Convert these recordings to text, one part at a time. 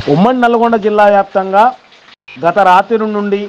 ఉమ్మడి నల్గొండ జిల్లా వ్యాప్తంగా గత రాత్రి నుండి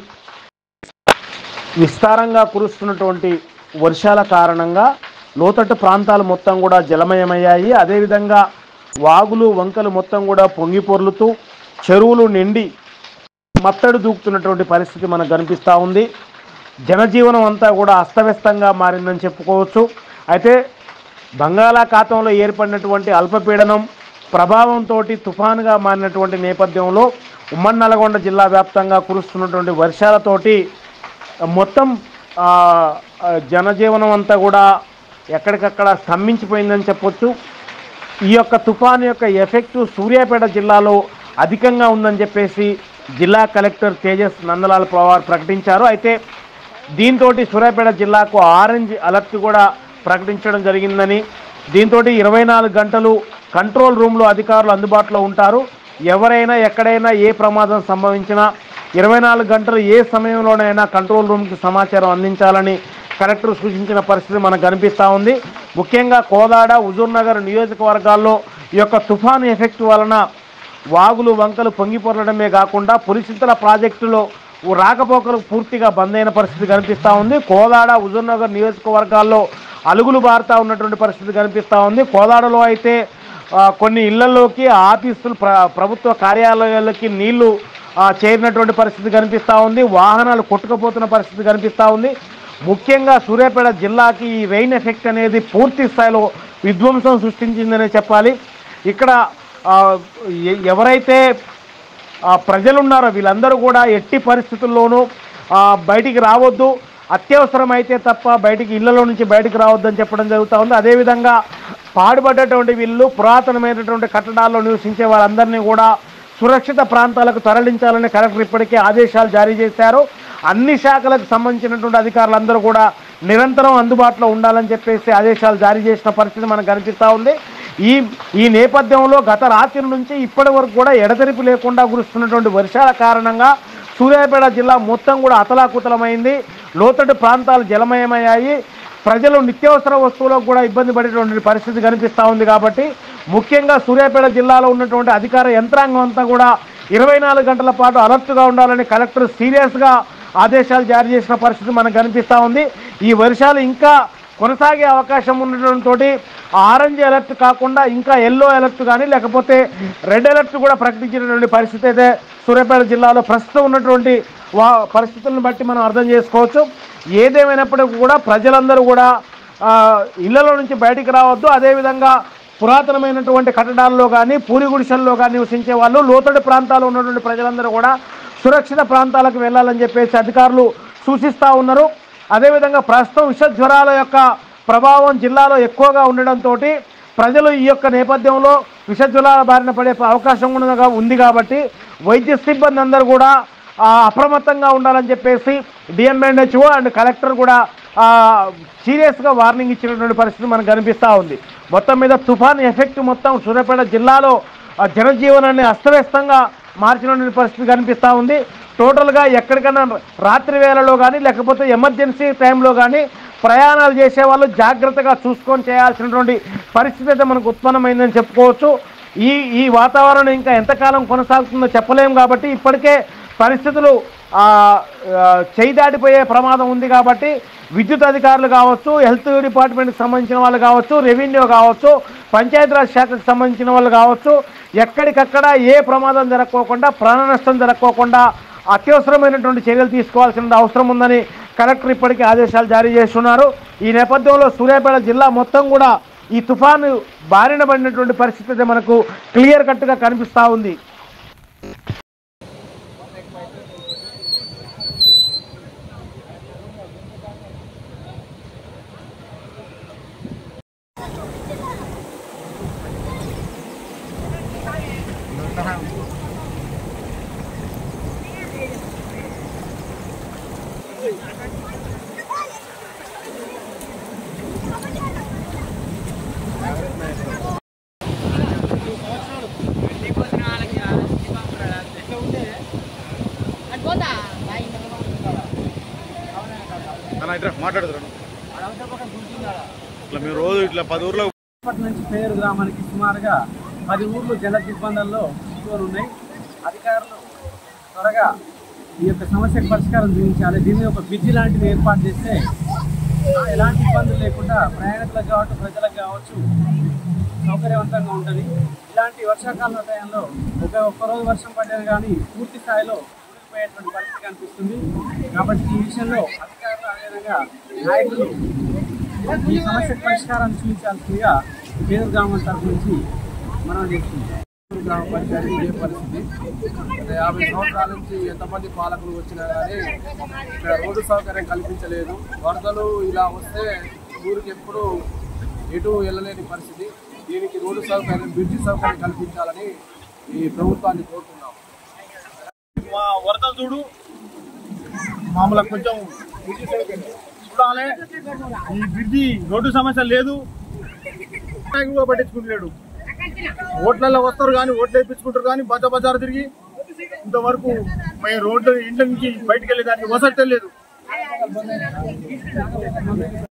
విస్తారంగా కురుస్తున్నటువంటి వర్షాల కారణంగా లోతట్టు ప్రాంతాలు మొత్తం కూడా జలమయమయ్యాయి అదేవిధంగా వాగులు వంకలు మొత్తం కూడా పొంగి పొర్లుతూ చెరువులు నిండి మత్తడి దూకుతున్నటువంటి పరిస్థితి మనకు కనిపిస్తూ ఉంది జనజీవనం అంతా కూడా అస్తవ్యస్తంగా మారిందని చెప్పుకోవచ్చు అయితే బంగాళాఖాతంలో ఏర్పడినటువంటి అల్పపీడనం ప్రభావంతో తుఫానుగా మారినటువంటి నేపథ్యంలో ఉమ్మడి నల్గొండ జిల్లా వ్యాప్తంగా కురుస్తున్నటువంటి వర్షాలతోటి మొత్తం ఆ, ఆ, జనజీవనం అంతా కూడా ఎక్కడికక్కడ స్తంభించిపోయిందని చెప్పొచ్చు ఈ యొక్క తుఫాను యొక్క ఎఫెక్ట్ సూర్యాపేట జిల్లాలో అధికంగా ఉందని చెప్పేసి జిల్లా కలెక్టర్ తేజస్ నందలాల్ పవార్ ప్రకటించారు అయితే దీంతో సూర్యాపేట జిల్లాకు ఆరెంజ్ అలర్ట్ కూడా ప్రకటించడం జరిగిందని దీంతో ఇరవై నాలుగు గంటలు కంట్రోల్ రూమ్లో అధికారులు అందుబాటులో ఉంటారు ఎవరైనా ఎక్కడైనా ఏ ప్రమాదం సంభవించినా ఇరవై నాలుగు గంటలు ఏ సమయంలోనైనా కంట్రోల్ రూమ్కి సమాచారం అందించాలని కలెక్టర్ సూచించిన పరిస్థితి మనకు కనిపిస్తూ ఉంది ముఖ్యంగా కోదాడ హుజూర్నగర్ నియోజకవర్గాల్లో ఈ యొక్క తుఫాను ఎఫెక్ట్ వలన వాగులు వంకలు పొంగిపొరలడమే కాకుండా పులిచింతల ప్రాజెక్టులో రాకపోకలు పూర్తిగా బంద్ అయిన పరిస్థితి కనిపిస్తూ ఉంది కోదాడ హుజూర్నగర్ నియోజకవర్గాల్లో అలుగులు బారుతా ఉన్నటువంటి పరిస్థితి కనిపిస్తూ ఉంది కోదాడలో అయితే ఆ, కొన్ని ఇళ్లలోకి ఆఫీసులు ప్ర ప్రభుత్వ కార్యాలయాలకి నీళ్లు ఆ, చేరినటువంటి పరిస్థితి కనిపిస్తూ ఉంది వాహనాలు కొట్టుకుపోతున్న పరిస్థితి కనిపిస్తూ ఉంది ముఖ్యంగా సూర్యాపేట జిల్లాకి ఈ రెయిన్ ఎఫెక్ట్ అనేది పూర్తి స్థాయిలో విధ్వంసం సృష్టించిందనే చెప్పాలి ఇక్కడ ఆ, ఎ- ఎవరైతే ఆ, ప్రజలున్నారో వీళ్ళందరూ కూడా ఎట్టి పరిస్థితుల్లోనూ ఆ, బయటికి రావద్దు అత్యవసరమైతే తప్ప బయటికి ఇళ్లలో నుంచి బయటికి రావద్దని చెప్పడం జరుగుతూ ఉంది అదేవిధంగా పాడుపడ్డటువంటి వీళ్ళు పురాతనమైనటువంటి కట్టడాల్లో నివసించే వాళ్ళందరినీ కూడా సురక్షిత ప్రాంతాలకు తరలించాలని కలెక్టర్ ఇప్పటికే ఆదేశాలు జారీ చేశారు అన్ని శాఖలకు సంబంధించినటువంటి అధికారులందరూ కూడా నిరంతరం అందుబాటులో ఉండాలని చెప్పేసి ఆదేశాలు జారీ చేసిన పరిస్థితి మనకు కనిపిస్తూ ఉంది ఈ ఈ నేపథ్యంలో గత రాత్రి నుంచి ఇప్పటి వరకు కూడా ఎడతెరిపి లేకుండా కురుస్తున్నటువంటి వర్షాల కారణంగా సూర్యాపేట జిల్లా మొత్తం కూడా అతలాకుతలమైంది లోతట్టు ప్రాంతాలు జలమయమయ్యాయి ప్రజలు నిత్యావసర వస్తువులకు కూడా ఇబ్బంది పడేటువంటి పరిస్థితి కనిపిస్తూ ఉంది కాబట్టి ముఖ్యంగా సూర్యాపేట జిల్లాలో ఉన్నటువంటి అధికార యంత్రాంగం అంతా కూడా ఇరవై నాలుగు గంటల పాటు అలర్ట్గా ఉండాలని కలెక్టర్ సీరియస్గా ఆదేశాలు జారీ చేసిన పరిస్థితి మనకు కనిపిస్తూ ఉంది ఈ వర్షాలు ఇంకా కొనసాగే అవకాశం ఉండటంతో ఆరెంజ్ అలర్ట్ కాకుండా ఇంకా ఎల్లో అలర్ట్ కానీ లేకపోతే రెడ్ అలర్ట్ కూడా ప్రకటించినటువంటి పరిస్థితి అయితే సూర్యాపేట జిల్లాలో ప్రస్తుతం ఉన్నటువంటి వా పరిస్థితులను బట్టి మనం అర్థం చేసుకోవచ్చు ఏదేమైనప్పటికీ కూడా ప్రజలందరూ కూడా ఆ, ఇళ్లలో నుంచి బయటికి రావద్దు అదేవిధంగా పురాతనమైనటువంటి కట్టడాల్లో కానీ పూరి గుడిసెల్లో కానీ నివసించే వాళ్ళు లోతడి ప్రాంతాల్లో ఉన్నటువంటి ప్రజలందరూ కూడా సురక్షిత ప్రాంతాలకు వెళ్ళాలని చెప్పేసి అధికారులు సూచిస్తూ ఉన్నారు అదేవిధంగా ప్రస్తుతం విష జ్వరాల యొక్క ప్రభావం జిల్లాలో ఎక్కువగా ఉండడంతో ప్రజలు ఈ యొక్క నేపథ్యంలో విష జ్వరాల బారిన పడే అవకాశం ఉన్నదిగా ఉంది కాబట్టి వైద్య సిబ్బంది అందరూ కూడా ఆ, అప్రమత్తంగా ఉండాలని చెప్పేసి డిఎంఎన్హెచ్ఓ అండ్ కలెక్టర్ కూడా ఆ, సీరియస్గా వార్నింగ్ ఇచ్చినటువంటి పరిస్థితి మనకు కనిపిస్తూ ఉంది మొత్తం మీద తుఫాన్ ఎఫెక్ట్ మొత్తం సూర్యాపేట జిల్లాలో ఆ, జనజీవనాన్ని అస్తవ్యస్తంగా మార్చినటువంటి పరిస్థితి కనిపిస్తూ ఉంది టోటల్గా ఎక్కడికైనా రాత్రి వేళలో కానీ లేకపోతే ఎమర్జెన్సీ టైంలో కానీ ప్రయాణాలు చేసే వాళ్ళు జాగ్రత్తగా చూసుకొని చేయాల్సినటువంటి పరిస్థితి అయితే మనకు ఉత్పన్నమైందని చెప్పుకోవచ్చు ఈ ఈ వాతావరణం ఇంకా ఎంతకాలం కొనసాగుతుందో చెప్పలేము కాబట్టి ఇప్పటికే పరిస్థితులు ఆ, ఆ, చేయి దాటిపోయే ప్రమాదం ఉంది కాబట్టి విద్యుత్ అధికారులు కావచ్చు హెల్త్ డిపార్ట్మెంట్కి సంబంధించిన వాళ్ళు కావచ్చు రెవెన్యూ కావచ్చు పంచాయతీరాజ్ శాఖకు సంబంధించిన వాళ్ళు కావచ్చు ఎక్కడికక్కడ ఏ ప్రమాదం జరగకోకుండా ప్రాణ నష్టం జరగకోకుండా అత్యవసరమైనటువంటి చర్యలు తీసుకోవాల్సిన అవసరం ఉందని కలెక్టర్ ఇప్పటికే ఆదేశాలు జారీ చేస్తున్నారు ఈ నేపథ్యంలో సూర్యాపేట జిల్లా మొత్తం కూడా ఈ తుఫాను బారిన పడినటువంటి పరిస్థితి అయితే మనకు క్లియర్ కట్గా కనిపిస్తూ ఉంది అన్న ఇట్లా మాట్లాడుతున్నాను ఇట్లా మేము రోజు ఇట్లా పది ఊర్లో ఇప్పటి నుంచి పేరు గ్రామానికి సుమారుగా పది ఊర్లు జల దిగ్బంధంలో చిక్కుకొని ఉన్నాయి అధికారులు త్వరగా ఈ యొక్క సమస్యకు పరిష్కారం చూపించాలి దీన్ని ఒక బ్రిడ్జి లాంటిది ఏర్పాటు చేస్తే ఎలాంటి ఇబ్బందులు లేకుండా ప్రయాణికులకు కావచ్చు ప్రజలకు కావచ్చు సౌకర్యవంతంగా ఉంటుంది ఇలాంటి వర్షాకాల టైంలో ఒక ఒక్క రోజు వర్షం పడ్డది కానీ పూర్తి స్థాయిలో మునిగిపోయేటువంటి పరిస్థితి కనిపిస్తుంది కాబట్టి ఈ విషయంలో అధికారులు అదేవిధంగా నాయకులు ఈ సమస్యకు పరిష్కారాన్ని చూపించాల్సిందిగా పేరు గ్రామం తరఫు నుంచి మనం చేస్తున్నాం గ్రామ పంచాయతీ ఇదే పరిస్థితి గత యాభై సంవత్సరాల నుంచి ఎంతమంది పాలకులు వచ్చినా కానీ ఇక్కడ రోడ్డు సౌకర్యం కల్పించలేదు వరదలు ఇలా వస్తే ఊరికి ఎప్పుడు ఎటు వెళ్ళలేని పరిస్థితి దీనికి రోడ్డు సౌకర్యం బ్రిడ్జి సౌకర్యం కల్పించాలని ఈ ప్రభుత్వాన్ని కోరుతున్నాం మా వరదలు చూడు మామూలుగా కొంచెం చూడాలి ఈ బ్రిడ్జి రోడ్డు సమస్య లేదు నాయకుడు పట్టించుకుంటలేడు ఓట్లలో వస్తారు కానీ ఓట్లు వేయించుకుంటారు కానీ బజా బజారు తిరిగి ఇంతవరకు మేము రోడ్డు ఇంటి నుంచి బయటకు వెళ్ళేదానికి వసతి లేదు